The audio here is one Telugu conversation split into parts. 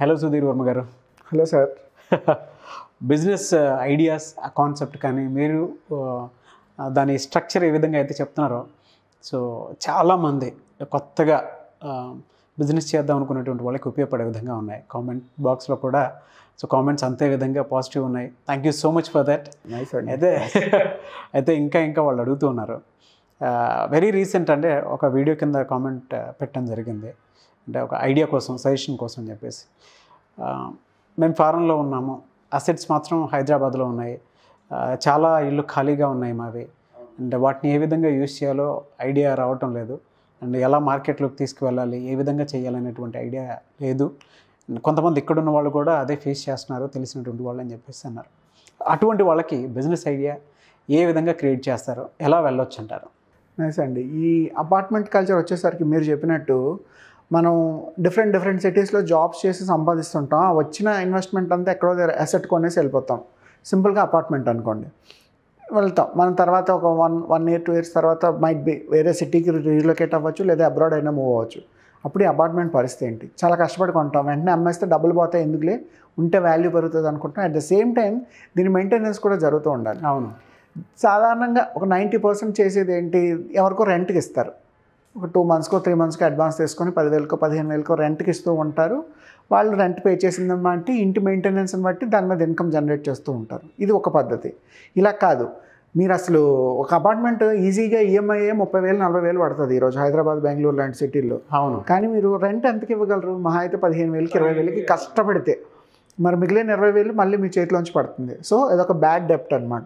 Hello Sudheer Varma garu hello sir business ideas ఆ కాన్సెప్ట్ కానీ మీరు ఆ, దాని స్ట్రక్చర్ ఏ విధంగా అయితే చెప్తున్నారో సో చాలామంది కొత్తగా బిజినెస్ చేద్దాం అనుకునేటువంటి వాళ్ళకి ఉపయోగపడే విధంగా ఉన్నాయి కామెంట్ బాక్స్లో కూడా సో కామెంట్స్ అంతే విధంగా పాజిటివ్ ఉన్నాయి thank you so much for that nice అండి అయితే అయితే ఇంకా ఇంకా వాళ్ళు అడుగుతూ ఉన్నారు వెరీ రీసెంట్ అంటే ఒక వీడియో కింద కామెంట్ పెట్టడం జరిగింది అంటే ఒక ఐడియా కోసం సజెషన్ కోసం అని చెప్పేసి ఆ, మేము ఫారెన్లో ఉన్నాము అసెట్స్ మాత్రం హైదరాబాద్లో ఉన్నాయి ఆ, చాలా ఇల్లు ఖాళీగా ఉన్నాయి మావి అండ్ వాటిని ఏ విధంగా యూజ్ చేయాలో ఐడియా రావటం లేదు అండ్ ఎలా మార్కెట్లోకి తీసుకువెళ్ళాలి ఏ విధంగా చేయాలనేటువంటి ఐడియా లేదు And కొంతమంది ఇక్కడున్న వాళ్ళు కూడా అదే ఫేస్ చేస్తున్నారు తెలిసినటువంటి వాళ్ళు అని చెప్పేసి అన్నారు అటువంటి వాళ్ళకి బిజినెస్ ఐడియా ఏ విధంగా క్రియేట్ చేస్తారు ఎలా వెళ్ళొచ్చు అంటారు నైస్ అండి ఈ అపార్ట్మెంట్ కల్చర్ వచ్చేసరికి మీరు చెప్పినట్టు మనం డిఫరెంట్ డిఫరెంట్ సిటీస్లో జాబ్స్ చేసి సంపాదిస్తుంటాం ఆ వచ్చిన ఇన్వెస్ట్మెంట్ అంతా ఎక్కడో దగ్గర అసెట్ కొనేసి వెళ్ళిపోతాం సింపుల్గా అపార్ట్మెంట్ అనుకోండి వెళ్తాం మనం తర్వాత ఒక one one year two years తర్వాత మైట్ బి వేరే సిటీకి రీలొకేట్ అవ్వచ్చు లేదా అబ్రాడ్ అయినా మూవ్ అవ్వచ్చు అప్పుడు ఈ అపార్ట్మెంట్ పరిస్థితి ఏంటి చాలా కష్టపడి కొంటాం వెంటనే అమ్మేస్తే డబ్బులు పోతాయి ఎందుకులే ఉంటే వాల్యూ పెరుగుతుంది అనుకుంటాం అట్ ద సేమ్ టైం దీని మెయింటెనెన్స్ కూడా జరుగుతూ ఉండాలి అవును సాధారణంగా ఒక నైంటీ పర్సెంట్ చేసేది ఏంటి ఎవరికో రెంట్కి ఇస్తారు ఒక టూ మంత్స్కో త్రీ మంత్స్కో అడ్వాన్స్ తీసుకొని పదివేలకో పదిహేను వేలకో రెంట్కి ఇస్తూ ఉంటారు వాళ్ళు రెంట్ పే చేసిందని బట్టి ఇంటి మెయింటెనెన్స్ని బట్టి దాని మీద ఇన్కమ్ జనరేట్ చేస్తూ ఉంటారు ఇది ఒక పద్ధతి ఇలా కాదు మీరు అసలు ఒక అపార్ట్మెంట్ ఈజీగా ఈఎంఐ ముప్పై వేలు నలభై వేలు పడుతుంది ఈరోజు హైదరాబాద్ బెంగళూరు లాంటి సిటీల్లో అవును కానీ మీరు రెంట్ ఎంతకి ఇవ్వగలరు మహా అయితే పదిహేను వేలకి ఇరవై వేలకి కష్టపడితే మరి మిగిలిన ఇరవై వేలు మళ్ళీ మీ చేతిలోంచి పడుతుంది సో ఇదొక బ్యాడ్ డెప్ట్ అనమాట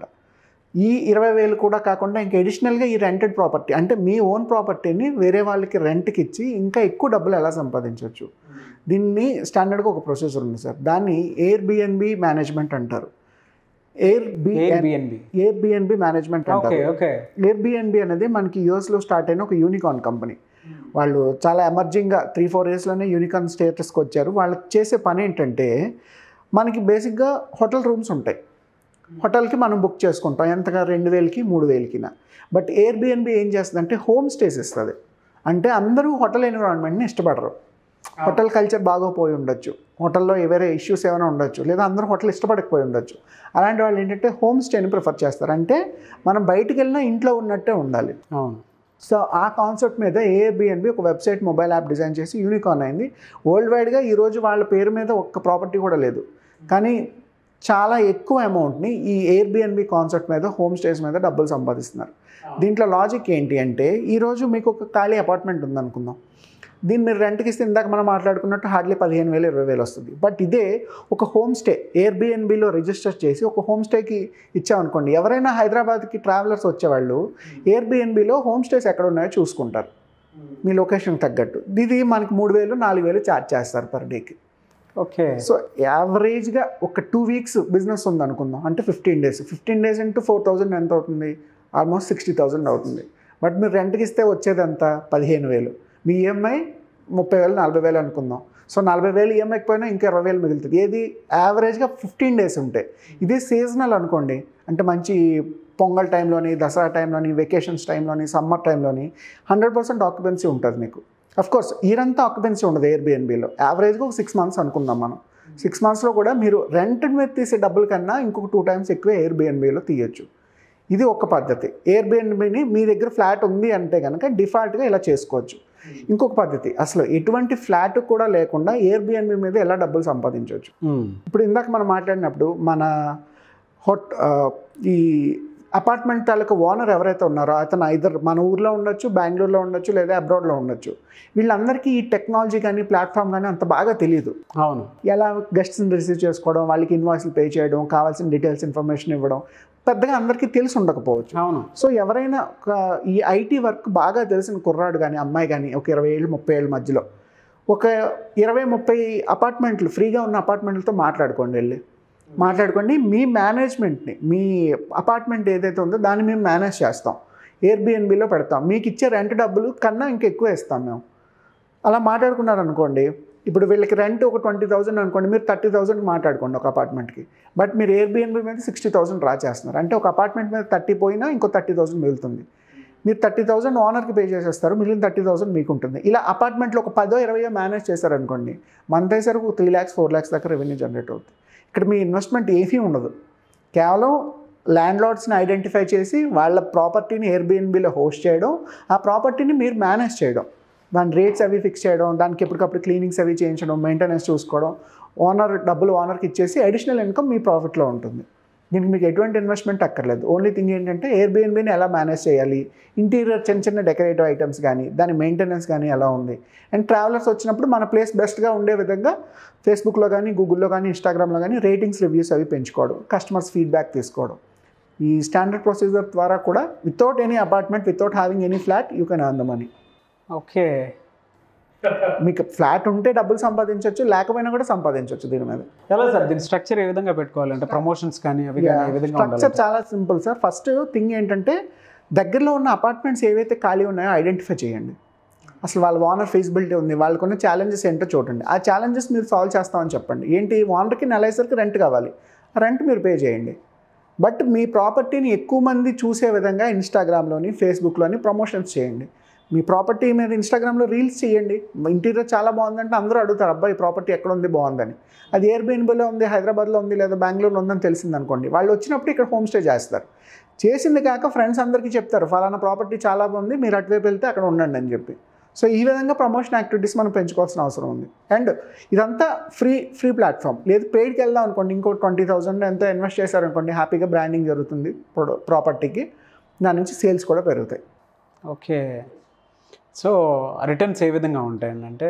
ఈ ఇరవై వేలు కూడా కాకుండా ఇంకా ఎడిషనల్గా ఈ రెంటెడ్ ప్రాపర్టీ అంటే మీ ఓన్ ప్రాపర్టీని వేరే వాళ్ళకి రెంట్కి ఇచ్చి ఇంకా ఎక్కువ డబ్బులు ఎలా సంపాదించవచ్చు దీన్ని స్టాండర్డ్గా ఒక ప్రొసీజర్ ఉంది సార్ దాన్ని ఎయిర్ బిఎన్బి మేనేజ్మెంట్ అంటారు air B Airbnb Airbnb management okay అంటారు ఓకే ఎయిర్బిఎన్బి అనేది మనకి యూఎస్లో స్టార్ట్ అయిన ఒక యూనికాన్ కంపెనీ వాళ్ళు చాలా ఎమర్జింగ్గా త్రీ ఫోర్ ఇయర్స్లోనే యూనికాన్ స్టేటస్కి వచ్చారు వాళ్ళు చేసే పని ఏంటంటే మనకి బేసిక్గా హోటల్ రూమ్స్ ఉంటాయి హోటల్కి మనం బుక్ చేసుకుంటాం ఎంతగా రెండు వేలకి మూడు వేలకిన బట్ ఎయిర్బిఎన్బి ఏం చేస్తుందంటే హోమ్ స్టేస్ ఇస్తుంది అంటే అందరూ హోటల్ ఎన్విరాన్మెంట్ని ఇష్టపడరు హోటల్ కల్చర్ బాగోపోయి ఉండొచ్చు హోటల్లో వేరే ఇష్యూస్ ఏమైనా ఉండొచ్చు లేదా అందరూ హోటల్ ఇష్టపడకపోయి ఉండొచ్చు అలాంటి వాళ్ళు ఏంటంటే హోమ్ స్టేని ప్రిఫర్ చేస్తారు అంటే మనం బయటికి వెళ్ళినా ఇంట్లో ఉన్నట్టే ఉండాలి అవును సో ఆ కాన్సెప్ట్ మీద ఏఐబిఎన్బి ఒక వెబ్సైట్ మొబైల్ యాప్ డిజైన్ చేసి యూనికాన్ అయింది వరల్డ్ వైడ్గా ఈరోజు వాళ్ళ పేరు మీద ఒక్క ప్రాపర్టీ కూడా లేదు కానీ చాలా ఎక్కువ అమౌంట్ని ఈ ఎయిర్బిఎన్బి కాన్సెప్ట్ మీద హోమ్ స్టేస్ మీద డబ్బులు సంపాదిస్తున్నారు దీంట్లో లాజిక్ ఏంటి అంటే ఈరోజు మీకు ఒక ఖాళీ అపార్ట్మెంట్ ఉందనుకుందాం దీన్ని మీరు రెంట్కి ఇస్తే ఇందాక మనం మాట్లాడుకున్నట్టు హార్డ్లీ పదిహేను వేలు ఇరవై వేలు వస్తుంది బట్ ఇదే ఒక హోమ్ స్టే ఎయిర్బిఎన్బిలో రిజిస్టర్ చేసి ఒక హోమ్ స్టేకి ఇచ్చామనుకోండి ఎవరైనా హైదరాబాద్కి ట్రావెలర్స్ వచ్చేవాళ్ళు ఎయిర్బిఎన్బిలో హోమ్ స్టేస్ ఎక్కడ ఉన్నాయో చూసుకుంటారు మీ లొకేషన్కి తగ్గట్టు ఇది మనకి మూడు వేలు నాలుగు వేలు ఛార్జ్ చేస్తారు పర్ డేకి ఓకే సో యావరేజ్గా ఒక టూ వీక్స్ బిజినెస్ ఉంది అనుకుందాం అంటే fifteen days fifteen days into four thousand ఎంత అవుతుంది ఆల్మోస్ట్ సిక్స్టీ థౌజండ్ అవుతుంది బట్ మీరు రెంట్కి ఇస్తే వచ్చేది ఎంత పదిహేను వేలు మీ ఈఎంఐ ముప్పై వేలు నలభై వేలు అనుకుందాం సో నలభై వేలు ఈఎంఐ పోయినా ఇంకా ఇరవై వేలు మిగులుతుంది ఏది యావరేజ్గా ఫిఫ్టీన్ డేస్ ఉంటాయి ఇదే సీజనల్ అనుకోండి అంటే మంచి పొంగల్ టైంలోని దసరా టైంలోని వెకేషన్స్ టైంలోని సమ్మర్ టైంలోని హండ్రెడ్ పర్సెంట్ ఆక్యుపెన్సీ ఉంటుంది మీకు అఫ్ కోర్స్ ఇయరంతా ఆక్యుపెన్సీ ఉండదు ఎయిర్బిఎన్బిలో యావరేజ్గా ఒక సిక్స్ మంత్స్ అనుకుందాం మనం సిక్స్ మంత్స్లో కూడా మీరు రెంట్ మీద తీసే డబ్బుల కన్నా ఇంకొక టూ టైమ్స్ ఎక్కువ ఎయిర్బిఎన్బిలో తీయొచ్చు ఇది ఒక పద్ధతి ఎయిర్బిఎన్బిని మీ దగ్గర ఫ్లాట్ ఉంది అంటే కనుక డిఫాల్ట్గా ఇలా చేసుకోవచ్చు ఇంకొక పద్ధతి అసలు ఎటువంటి ఫ్లాట్ కూడా లేకుండా ఎయిర్బిఎన్బి మీద ఎలా డబ్బులు సంపాదించవచ్చు ఇప్పుడు ఇందాక మనం మాట్లాడినప్పుడు మన హోట్ ఆ, ఈ అపార్ట్మెంట్ తాలూకా ఓనర్ ఎవరైతే ఉన్నారో అతను ఐదర్ మన ఊర్లో ఉండొచ్చు బెంగళూరులో ఉండొచ్చు లేదా అబ్రాడ్లో ఉండొచ్చు వీళ్ళందరికీ ఈ టెక్నాలజీ కానీ ప్లాట్ఫామ్ కానీ అంత బాగా తెలియదు అవును ఎలా గెస్ట్స్ని రిసీవ్ చేసుకోవడం వాళ్ళకి ఇన్వాయిస్లు పే చేయడం కావాల్సిన డీటెయిల్స్ ఇన్ఫర్మేషన్ ఇవ్వడం పెద్దగా అందరికీ తెలిసి ఉండకపోవచ్చు అవును సో ఎవరైనా ఒక ఈ ఐటీ వర్క్ బాగా తెలిసిన కుర్రాడు కానీ అమ్మాయి కానీ ఒక ఇరవై ఏళ్ళు ముప్పై ఏళ్ళ మధ్యలో ఒక ఇరవై ముప్పై అపార్ట్మెంట్లు ఫ్రీగా ఉన్న అపార్ట్మెంట్లతో మాట్లాడుకోండి వెళ్ళి మాట్లాడుకోండి మీ మేనేజ్మెంట్ని మీ అపార్ట్మెంట్ ఏదైతే ఉందో దాన్ని మేము మేనేజ్ చేస్తాం ఎయిర్బిఎన్బిలో పెడతాం మీకు ఇచ్చే రెంట్ డబ్బులు కన్నా ఇంకా ఎక్కువ ఇస్తాం మేము అలా మాట్లాడుకున్నారనుకోండి ఇప్పుడు వీళ్ళకి రెంట్ ఒక ట్వంటీ థౌసండ్ అనుకోండి మీరు థర్టీ థౌసండ్ మాట్లాడుకోండి ఒక అపార్ట్మెంట్కి బట్ మీరు ఎయిర్బిఎన్బి మీద సిక్స్టీ థౌసండ్ డ్రా చేస్తున్నారు అంటే ఒక అపార్ట్మెంట్ మీద థర్టీ పోయినా ఇంకో థర్టీ థౌసండ్ మిగులుతుంది మీరు థర్టీ థౌసండ్ ఓనర్కి పే చేసేస్తారు మిగిలిన థర్టీ థౌసండ్ మీకు ఉంటుంది ఇలా అపార్ట్మెంట్లో ఒక పదో ఇరవయో మేనేజ్ చేశారనుకోండి మంత్ అయ్యేసరికి త్రీ ల్యాక్స్ ఫోర్ ల్యాక్స్ దాకా రెవెన్యూ జనరేట్ అవుతుంది ఇక్కడ మీ ఇన్వెస్ట్మెంట్ ఏమీ ఉండదు కేవలం ల్యాండ్ లార్డ్స్ని ఐడెంటిఫై చేసి వాళ్ళ ప్రాపర్టీని ఎయిర్బిఎన్బిలో హోస్ట్ చేయడం ఆ ప్రాపర్టీని మీరు మేనేజ్ చేయడం దాని రేట్స్ అవి ఫిక్స్ చేయడం దానికి ఎప్పటికప్పుడు క్లీనింగ్స్ అవి చేయించడం మెయింటెనెన్స్ చూసుకోవడం ఓనర్ డబ్బులు ఓనర్కి ఇచ్చేసి అడిషనల్ ఇన్కమ్ మీ ప్రాఫిట్లో ఉంటుంది దీనికి మీకు ఎటువంటి ఇన్వెస్ట్మెంట్ అక్కర్లేదు ఓన్లీ థింగ్ ఏంటంటే ఎయిర్బిఎన్బిని ఎలా మేనేజ్ చేయాలి ఇంటీరియర్ చిన్న చిన్న డెకరేటివ్ ఐటమ్స్ కానీ దాని మెయింటెనెన్స్ కానీ ఎలా ఉంది అండ్ ట్రావెలర్స్ వచ్చినప్పుడు మన ప్లేస్ బెస్ట్గా ఉండే విధంగా ఫేస్బుక్లో కానీ గూగుల్లో కానీ ఇన్స్టాగ్రామ్లో కానీ రేటింగ్స్ రివ్యూస్ అవి పెంచుకోవడం కస్టమర్స్ ఫీడ్బ్యాక్ తీసుకోవడం ఈ స్టాండర్డ్ ప్రొసీజర్ ద్వారా కూడా without any apartment without having any flat you can earn the money okay మీకు ఫ్లాట్ ఉంటే డబ్బులు సంపాదించవచ్చు లేకపోయినా కూడా సంపాదించవచ్చు దీని మీద ఎలా సార్ దీని స్ట్రక్చర్ ఏ విధంగా పెట్టుకోవాలంటే ప్రమోషన్స్ కానీ అవి కానీ ఏ విధంగా స్ట్రక్చర్ ఉండాలి చాలా సింపుల్ సార్ ఫస్ట్ థింగ్ ఏంటంటే దగ్గరలో ఉన్న అపార్ట్మెంట్స్ ఏవైతే ఖాళీ ఉన్నాయో ఐడెంటిఫై చేయండి అసలు వాళ్ళ ఓనర్ ఫీజిబిలిటీ ఉంది వాళ్ళకున్న ఛాలెంజెస్ ఏంటో చూడండి ఆ ఛాలెంజెస్ మీరు సాల్వ్ చేస్తామని చెప్పండి ఏంటి ఓనర్కి నెల అయ్యేసరికి రెంట్ కావాలి రెంట్ మీరు పే చేయండి బట్ మీ ప్రాపర్టీని ఎక్కువ మంది చూసే విధంగా ఇన్స్టాగ్రామ్లోని ఫేస్బుక్లోని ప్రమోషన్స్ చేయండి మీ ప్రాపర్టీ మీద ఇన్స్టాగ్రామ్లో రీల్స్ చేయండి ఇంటీరియర్ చాలా బాగుందంటే అందరూ అడుగుతారు అబ్బాయి ప్రాపర్టీ ఎక్కడ ఉంది బాగుందని అది ఎయిర్బిఎన్బిలో ఉంది హైదరాబాద్లో ఉంది లేదా బెంగళూరులో ఉందని తెలిసింది అనుకోండి వాళ్ళు వచ్చినప్పుడు ఇక్కడ హోమ్ స్టే చేస్తారు చేసింది కాక ఫ్రెండ్స్ అందరికీ చెప్తారు ఫలానా ప్రాపర్టీ చాలా బాగుంది మీరు అటువైపు వెళ్తే అక్కడ ఉండండి అని చెప్పి సో ఈ విధంగా ప్రమోషన్ యాక్టివిటీస్ మనం పెంచుకోవాల్సిన అవసరం ఉంది అండ్ ఇదంతా ఫ్రీ ఫ్రీ ప్లాట్ఫామ్ లేదు పెయిడ్కి వెళ్దాం అనుకోండి ఇంకో ట్వంటీ థౌసండ్ ఎంతో ఇన్వెస్ట్ చేశారనుకోండి హ్యాపీగా బ్రాండింగ్ జరుగుతుంది ప్రాపర్టీకి దాని నుంచి సేల్స్ కూడా పెరుగుతాయి ఓకే సో రిటర్న్స్ ఏ విధంగా ఉంటాయంటే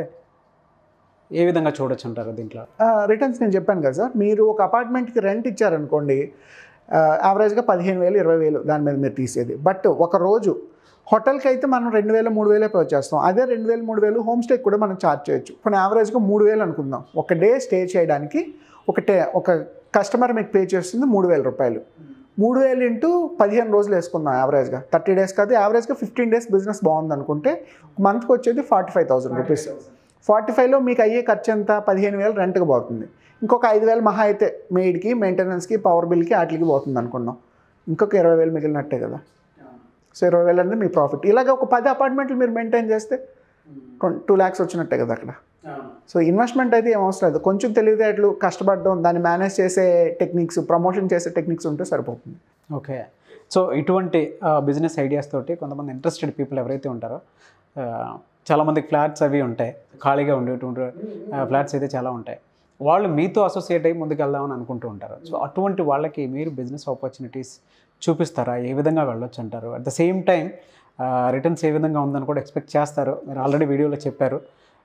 ఏ విధంగా చూడొచ్చు అంటారు దీంట్లో రిటర్న్స్ నేను చెప్పాను కదా సార్ మీరు ఒక అపార్ట్మెంట్కి రెంట్ ఇచ్చారనుకోండి యావరేజ్గా పదిహేను వేలు ఇరవై వేలు దాని మీద మీరు తీసేది బట్ ఒక రోజు హోటల్కి అయితే మనం రెండు వేలు మూడు వేలే పే చేస్తాం అదే రెండు వేలు మూడు వేలు హోమ్ స్టేకి కూడా మనం ఛార్జ్ చేయొచ్చు ఇప్పుడు యావరేజ్గా మూడు వేలు అనుకుందాం ఒక డే స్టే చేయడానికి ఒక టే ఒక కస్టమర్ మీకు పే చేస్తుంది మూడు వేల రూపాయలు మూడు వేలు ఇంటూ పదిహేను రోజులు వేసుకుందాం యావరేజ్గా థర్టీ డేస్ కాదు యావరేజ్గా ఫిఫ్టీన్ డేస్ బిజినెస్ బాగుంది అనుకుంటే మంత్కి వచ్చేది forty five thousand rupees forty ఫైవ్లో మీకు అయ్యే ఖర్చు ఎంత పదిహేను వేలు రెంట్కి పోతుంది ఇంకొక ఐదు వేలు మహా అయితే మెయిడ్కి మెయింటెనెన్స్కి పవర్ బిల్కి వాటికి పోతుంది అనుకున్నాం ఇంకొక ఇరవై వేలు మిగిలినట్టే కదా సో ఇరవై వేలు అనేది మీ ప్రాఫిట్ ఇలాగ ఒక పది అపార్ట్మెంట్లు మీరు మెయింటైన్ చేస్తే టూ ల్యాక్స్ వచ్చినట్టే కదా అక్కడ సో ఇన్వెస్ట్మెంట్ అయితే ఏం అవసరం లేదు కొంచెం తెలివితేటలు కష్టపడడం దాన్ని మేనేజ్ చేసే టెక్నిక్స్ ప్రమోషన్ చేసే టెక్నిక్స్ ఉంటే సరిపోతుంది ఓకే సో ఇటువంటి బిజినెస్ ఐడియాస్ తోటి కొంతమంది ఇంట్రెస్టెడ్ పీపుల్ ఎవరైతే ఉంటారో ఆ, చాలామందికి ఫ్లాట్స్ అవి ఉంటాయి ఖాళీగా ఉండేటువంటి ఫ్లాట్స్ అయితే చాలా ఉంటాయి వాళ్ళు మీతో అసోసియేట్ అయ్యి ముందుకు వెళ్దామని అనుకుంటూ ఉంటారు సో అటువంటి వాళ్ళకి మీరు బిజినెస్ ఆపర్చునిటీస్ చూపిస్తారా ఏ విధంగా వెళ్ళొచ్చు అంటారు at the same time returns ఏ విధంగా ఉందని కూడా ఎక్స్పెక్ట్ చేస్తారు మీరు ఆల్రెడీ వీడియోలో చెప్పారు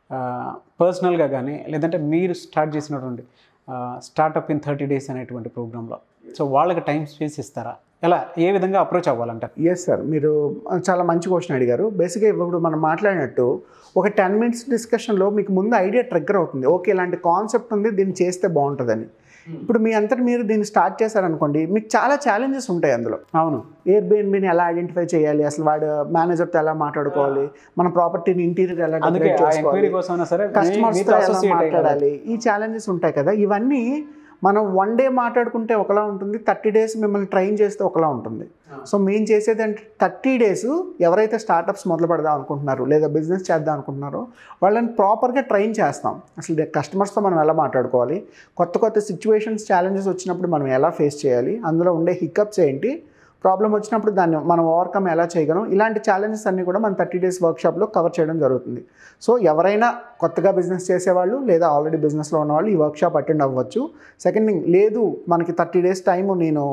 పర్సనల్గా కానీ లేదంటే మీరు స్టార్ట్ చేసినటువంటి స్టార్ట్అప్ ఇన్ థర్టీ డేస్ అనేటువంటి ప్రోగ్రాంలో సో వాళ్ళకి టైం స్పేస్ ఇస్తారా ఎలా ఏ విధంగా అప్రోచ్ అవ్వాలంటారు ఎస్ సార్ మీరు చాలా మంచి క్వశ్చన్ అడిగారు బేసిక్గా ఇప్పుడు మనం మాట్లాడినట్టు ఒక టెన్ మినిట్స్ డిస్కషన్లో మీకు ముందు ఐడియా ట్రిగ్గర్ అవుతుంది ఓకే ఇలాంటి కాన్సెప్ట్ ఉంది దీన్ని చేస్తే బాగుంటుందని ఇప్పుడు మీ అంతటి మీరు దీన్ని స్టార్ట్ చేశారనుకోండి మీకు చాలా ఛాలెంజెస్ ఉంటాయి అందులో అవును ఎయిర్బిఎన్బిని ఎలా ఐడెంటిఫై చేయాలి అసలు వాడు మేనేజర్తో ఎలా మాట్లాడుకోవాలి మన ప్రాపర్టీని ఇంటీరియర్ ఎలా అందుకే డెకరేట్ ఆ చేసుకోవాలి ఎంక్వైరీ కోసమైనా సరే మీ- కస్టమర్స్తో మీతో ఎలా అసోసియేట్ అయ్యి మాట్లాడాలి ఈ ఛాలెంజెస్ ఉంటాయి కదా ఇవన్నీ మనం వన్ డే మాట్లాడుకుంటే ఒకలా ఉంటుంది థర్టీ డేస్ మిమ్మల్ని ట్రైన్ చేస్తే ఒకలా ఉంటుంది సో మేము చేసేది అంటే థర్టీ డేస్ ఎవరైతే స్టార్టప్స్ మొదలు పెడదాం అనుకుంటున్నారో లేదా బిజినెస్ చేద్దాం అనుకుంటున్నారో వాళ్ళని ప్రాపర్గా ట్రైన్ చేస్తాం అసలు కస్టమర్స్తో మనం ఎలా మాట్లాడుకోవాలి కొత్త కొత్త సిచ్యువేషన్స్ ఛాలెంజెస్ వచ్చినప్పుడు మనం ఎలా ఫేస్ చేయాలి అందులో ఉండే హికప్స్ ఏంటి ప్రాబ్లం వచ్చినప్పుడు దాన్ని మనం ఓవర్కమ్ ఎలా చేయగలం ఇలాంటి ఛాలెంజెస్ అన్నీ కూడా మన థర్టీ డేస్ వర్క్షాప్లో కవర్ చేయడం జరుగుతుంది సో ఎవరైనా కొత్తగా బిజినెస్ చేసేవాళ్ళు లేదా ఆల్రెడీ బిజినెస్లో ఉన్నవాళ్ళు ఈ వర్క్షాప్ అటెండ్ అవ్వచ్చు సెకండ్ థింగ్ లేదు మనకి థర్టీ డేస్ టైము నేను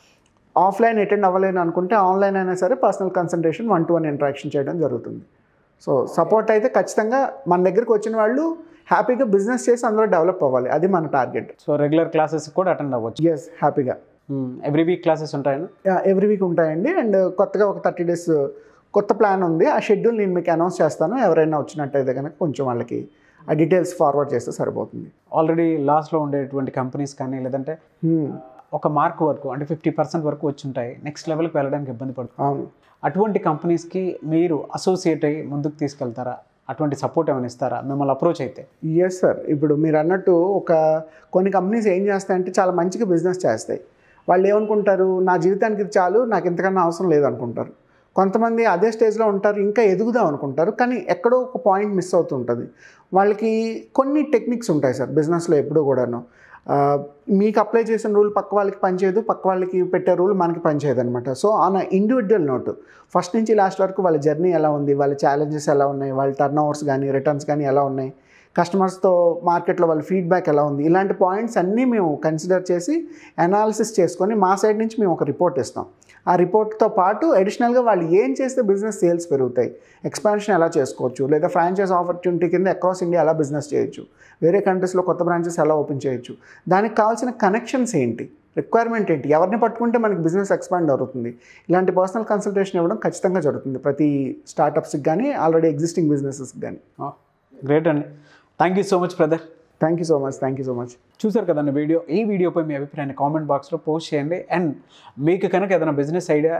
ఆఫ్లైన్ అటెండ్ అవ్వలేను అనుకుంటే ఆన్లైన్ అయినా సరే personal consultation one to one interaction చేయడం జరుగుతుంది సో సపోర్ట్ అయితే ఖచ్చితంగా మన దగ్గరికి వచ్చిన వాళ్ళు హ్యాపీగా బిజినెస్ చేసి అందులో డెవలప్ అవ్వాలి అది మన టార్గెట్ సో రెగ్యులర్ క్లాసెస్ కూడా అటెండ్ అవ్వచ్చు ఎస్ హ్యాపీగా ఎవ్రీ వీక్ క్లాసెస్ ఉంటాయని ఎవ్రీ వీక్ ఉంటాయండి అండ్ కొత్తగా ఒక థర్టీ డేస్ కొత్త ప్లాన్ ఉంది ఆ షెడ్యూల్ నేను మీకు అనౌన్స్ చేస్తాను ఎవరైనా వచ్చినట్టయితే కనుక కొంచెం వాళ్ళకి ఆ డీటెయిల్స్ ఫార్వర్డ్ చేస్తే సరిపోతుంది ఆల్రెడీ లాస్ట్లో ఉండేటువంటి కంపెనీస్ కానీ లేదంటే Hmm. ఒక మార్క్ వరకు అంటే ఫిఫ్టీ పర్సెంట్ వరకు వచ్చి ఉంటాయి నెక్స్ట్ లెవెల్కి వెళ్ళడానికి ఇబ్బంది పడుతుంది అవును అటువంటి కంపెనీస్కి మీరు అసోసియేట్ అయ్యి ముందుకు తీసుకెళ్తారా అటువంటి సపోర్ట్ ఏమైనా ఇస్తారా మిమ్మల్ని అప్రోచ్ అయితే ఎస్ సార్ ఇప్పుడు మీరు అన్నట్టు ఒక కొన్ని కంపెనీస్ ఏం చేస్తాయంటే చాలా మంచిగా బిజినెస్ చేస్తాయి వాళ్ళు ఏమనుకుంటారు నా జీవితానికి ఇది చాలు నాకు ఇంతకన్నా అవసరం లేదు అనుకుంటారు కొంతమంది అదే స్టేజ్లో ఉంటారు ఇంకా ఎదుగుదాం అనుకుంటారు కానీ ఎక్కడో ఒక పాయింట్ మిస్ అవుతుంటుంది వాళ్ళకి కొన్ని టెక్నిక్స్ ఉంటాయి సార్ బిజినెస్లో ఎప్పుడూ కూడాను ఆ, మీకు అప్లై చేసిన రూల్ పక్క వాళ్ళకి పనిచేయదు పక్క వాళ్ళకి పెట్టే రూల్ మనకి పనిచేయదు అనమాట so on individual note first నుంచి లాస్ట్ వరకు వాళ్ళ జర్నీ ఎలా ఉంది వాళ్ళ ఛాలెంజెస్ ఎలా ఉన్నాయి వాళ్ళ టర్న్ ఓవర్స్ కానీ రిటర్న్స్ కానీ ఎలా ఉన్నాయి కస్టమర్స్తో మార్కెట్లో వాళ్ళ ఫీడ్బ్యాక్ ఎలా ఉంది ఇలాంటి పాయింట్స్ అన్నీ మేము కన్సిడర్ చేసి అనాలిసిస్ చేసుకొని మా సైడ్ నుంచి మేము ఒక రిపోర్ట్ ఇస్తాం ఆ రిపోర్ట్తో పాటు అడిషనల్గా వాళ్ళు ఏం చేస్తే బిజినెస్ సేల్స్ పెరుగుతాయి ఎక్స్పాన్షన్ ఎలా చేసుకోవచ్చు లేదా ఫ్రాంచైజ్ ఆపర్చునిటీ కింద అక్రాస్ ఇండియా ఎలా బిజినెస్ చేయొచ్చు వేరే కంట్రీస్లో కొత్త బ్రాంచెస్ ఎలా ఓపెన్ చేయొచ్చు దానికి కావాల్సిన కనెక్షన్స్ ఏంటి రిక్వైర్మెంట్ ఏంటి ఎవరిని పట్టుకుంటే మనకి బిజినెస్ ఎక్స్పాండ్ అవుతుంది ఇలాంటి పర్సనల్ కన్సల్టేషన్ ఇవ్వడం ఖచ్చితంగా జరుగుతుంది ప్రతి స్టార్టప్స్కి కానీ ఆల్రెడీ ఎగ్జిస్టింగ్ బిజినెసెస్కి కానీ గ్రేట్ అండి thank you so much brother thank you so much thank you so much చూసారు కదండి వీడియో ఈ వీడియోపై మీ అభిప్రాయాన్ని కామెంట్ బాక్స్లో పోస్ట్ చేయండి అండ్ మీకు కనుక ఏదైనా బిజినెస్ ఐడియా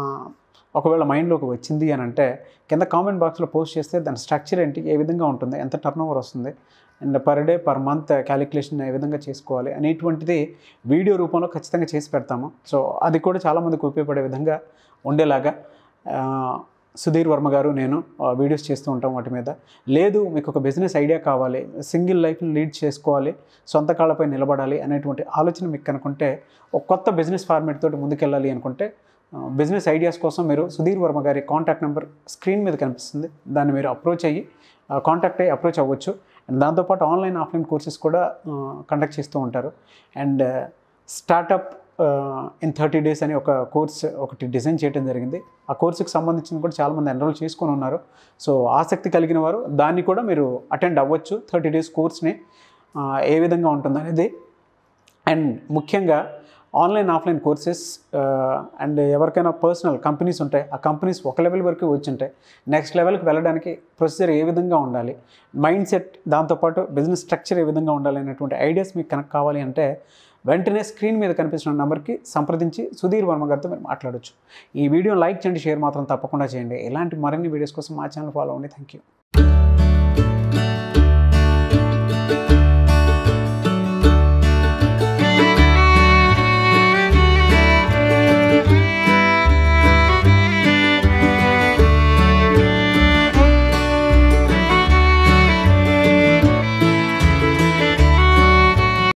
ఒకవేళ మైండ్లోకి వచ్చింది అని అంటే కింద కామెంట్ బాక్స్లో పోస్ట్ చేస్తే దాని స్ట్రక్చర్ ఏంటి ఏ విధంగా ఉంటుంది ఎంత టర్న్ ఓవర్ వస్తుంది and per day per month calculation ఏ విధంగా చేసుకోవాలి అనేటువంటిది వీడియో రూపంలో ఖచ్చితంగా చేసి పెడతాము సో అది కూడా చాలామందికి ఉపయోగపడే విధంగా ఉండేలాగా ఆ, సుధీర్ వర్మ గారు నేను ఆ, వీడియోస్ చేస్తూ ఉంటాం వాటి మీద లేదు మీకు ఒక బిజినెస్ ఐడియా కావాలి సింగిల్ లైఫ్ని లీడ్ చేసుకోవాలి సొంత కాళ్ళపై నిలబడాలి అనేటువంటి ఆలోచన మీకు కనుకుంటే ఒక కొత్త బిజినెస్ ఫార్మేట్ తోటి ముందుకెళ్ళాలి అనుకుంటే బిజినెస్ ఐడియాస్ కోసం మీరు సుధీర్ వర్మ గారి కాంటాక్ట్ నెంబర్ స్క్రీన్ మీద కనిపిస్తుంది దాన్ని మీరు అప్రోచ్ అయ్యి కాంటాక్ట్ అయ్యి అప్రోచ్ అవ్వచ్చు అండ్ దాంతోపాటు ఆన్లైన్ ఆఫ్లైన్ కోర్సెస్ కూడా కండక్ట్ చేస్తూ ఉంటారు and startup in thirty days అని ఒక కోర్స్ ఒకటి డిజైన్ చేయడం జరిగింది ఆ కోర్సుకి సంబంధించిన కూడా చాలామంది ఎన్రోల్ చేసుకొని ఉన్నారు సో ఆసక్తి కలిగిన వారు దాన్ని కూడా మీరు అటెండ్ అవ్వచ్చు థర్టీ డేస్ కోర్స్ని ఏ విధంగా ఉంటుంది అనేది అండ్ ముఖ్యంగా ఆన్లైన్ ఆఫ్లైన్ కోర్సెస్ అండ్ ఎవరికైనా పర్సనల్ కంపెనీస్ ఉంటాయి ఆ కంపెనీస్ ఒక లెవెల్ వరకు వచ్చి ఉంటాయి నెక్స్ట్ లెవెల్కి వెళ్ళడానికి ప్రొసీజర్ ఏ విధంగా ఉండాలి మైండ్ సెట్ దాంతోపాటు బిజినెస్ స్ట్రక్చర్ ఏ విధంగా ఉండాలి అనేటువంటి ఐడియాస్ మీకు కనెక్ట్ కావాలి అంటే వెంటనే స్క్రీన్ మీద కనిపిస్తున్న నెంబర్కి సంప్రదించి సుధీర్ వర్మ గారితో మీరు మాట్లాడొచ్చు ఈ వీడియో లైక్ చేయండి షేర్ మాత్రం తప్పకుండా చేయండి ఇలాంటి మరిన్ని వీడియోస్ కోసం మా ఛానల్ ఫాలో అవ్వండి థ్యాంక్ యూ